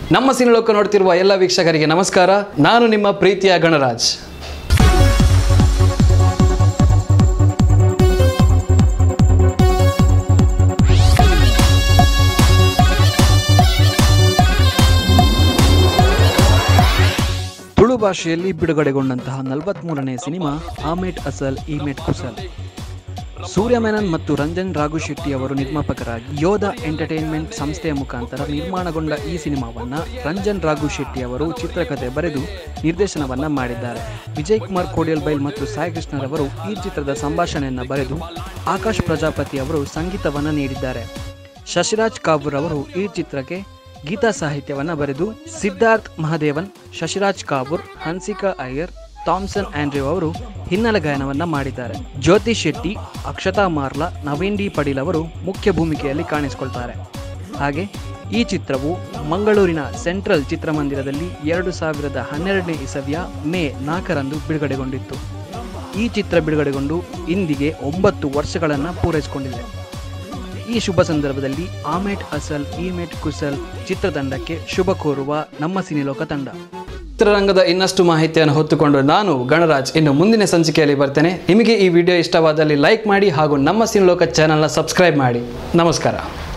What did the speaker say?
ನಮ್ಮ ಸಿನಿಲೋಕ ನೋಡ್ತಿರುವ ಎಲ್ಲ ವೀಕ್ಷಕರಿಗೆ ನಮಸ್ಕಾರ ನಾನು ನಿಮ್ಮ ಪ್ರೀತಿಯ ಗಣರಾಜ್ ತುಳು ಭಾಷೆಯಲ್ಲಿ ಬಿಡುಗಡೆಗೊಂಡಂತಹ ನಲವತ್ಮೂರನೇ ಸಿನಿಮಾ ಆಮೇಟ್ ಅಸಲ್ ಈಮೇಟ್ ಕುಸಲ್ ಸೂರ್ಯ ಮೆನನ್ ಮತ್ತು ರಂಜನ್ ರಾಘು ಶೆಟ್ಟಿ ಅವರು ನಿರ್ಮಾಪಕರಾಗಿ ಯೋಧ ಎಂಟರ್ಟೈನ್ಮೆಂಟ್ ಸಂಸ್ಥೆಯ ಮುಖಾಂತರ ನಿರ್ಮಾಣಗೊಂಡ ಈ ಸಿನಿಮಾವನ್ನ ರಂಜನ್ ರಾಘು ಶೆಟ್ಟಿ ಅವರು ಚಿತ್ರಕಥೆ ಬರೆದು ನಿರ್ದೇಶನವನ್ನ ಮಾಡಿದ್ದಾರೆ ವಿಜಯ್ ಕುಮಾರ್ ಕೋಡಿಯಲ್ಬೈಲ್ ಮತ್ತು ಸಾಯಿ ಕೃಷ್ಣರವರು ಈ ಚಿತ್ರದ ಸಂಭಾಷಣೆಯನ್ನು ಬರೆದು ಆಕಾಶ್ ಪ್ರಜಾಪತಿ ಅವರು ಸಂಗೀತವನ್ನು ನೀಡಿದ್ದಾರೆ ಶಶಿರಾಜ್ ಕಾವೂರ್ ಅವರು ಈ ಚಿತ್ರಕ್ಕೆ ಗೀತಾ ಸಾಹಿತ್ಯವನ್ನು ಬರೆದು ಸಿದ್ಧಾರ್ಥ್ ಮಹಾದೇವನ್ ಶಶಿರಾಜ್ ಕಾವೂರ್ ಹನ್ಸಿಕಾ ಅಯ್ಯರ್ ಥಾಮ್ಸನ್ ಆಂಡ್ರ್ಯೂ ಅವರು ಹಿನ್ನೆಲೆ ಗಾಯನವನ್ನ ಮಾಡಿದ್ದಾರೆ ಜ್ಯೋತಿ ಶೆಟ್ಟಿ ಅಕ್ಷತಾ ಮಾರ್ಲಾ ನವೀನ್ ಡಿ ಪಡೀಲ್ ಅವರು ಮುಖ್ಯ ಭೂಮಿಕೆಯಲ್ಲಿ ಕಾಣಿಸಿಕೊಳ್ತಾರೆ ಹಾಗೆ ಈ ಚಿತ್ರವು ಮಂಗಳೂರಿನ ಸೆಂಟ್ರಲ್ ಚಿತ್ರಮಂದಿರದಲ್ಲಿ ಎರಡು ಸಾವಿರದ ಹನ್ನೆರಡನೇ ಇಸವಿಯ ಮೇ ನಾಲ್ಕರಂದು ಬಿಡುಗಡೆಗೊಂಡಿತ್ತು ಈ ಚಿತ್ರ ಬಿಡುಗಡೆಗೊಂಡು ಇಂದಿಗೆ ಒಂಬತ್ತು ವರ್ಷಗಳನ್ನು ಪೂರೈಸಿಕೊಂಡಿದೆ ಈ ಶುಭ ಸಂದರ್ಭದಲ್ಲಿ ಆಮೇಟ್ ಅಸಲ್ ಇಮೇಟ್ ಕುಸಲ್ ಚಿತ್ರತಂಡಕ್ಕೆ ಶುಭ ಕೋರುವ ನಮ್ಮ ಸಿನಿಲೋಕ ತಂಡ ಚಿತ್ರರಂಗದ ಇನ್ನಷ್ಟು ಮಾಹಿತಿಯನ್ನು ಹೊತ್ತುಕೊಂಡು ನಾನು ಗಣರಾಜ್ ಇನ್ನು ಮುಂದಿನ ಸಂಚಿಕೆಯಲ್ಲಿ ಬರ್ತೇನೆ ನಿಮಗೆ ಈ ವಿಡಿಯೋ ಇಷ್ಟವಾದಲ್ಲಿ ಲೈಕ್ ಮಾಡಿ ಹಾಗೂ ನಮ್ಮ ಸಿನಿಲೋಕ ಚಾನಲ್ನ ಸಬ್ಸ್ಕ್ರೈಬ್ ಮಾಡಿ ನಮಸ್ಕಾರ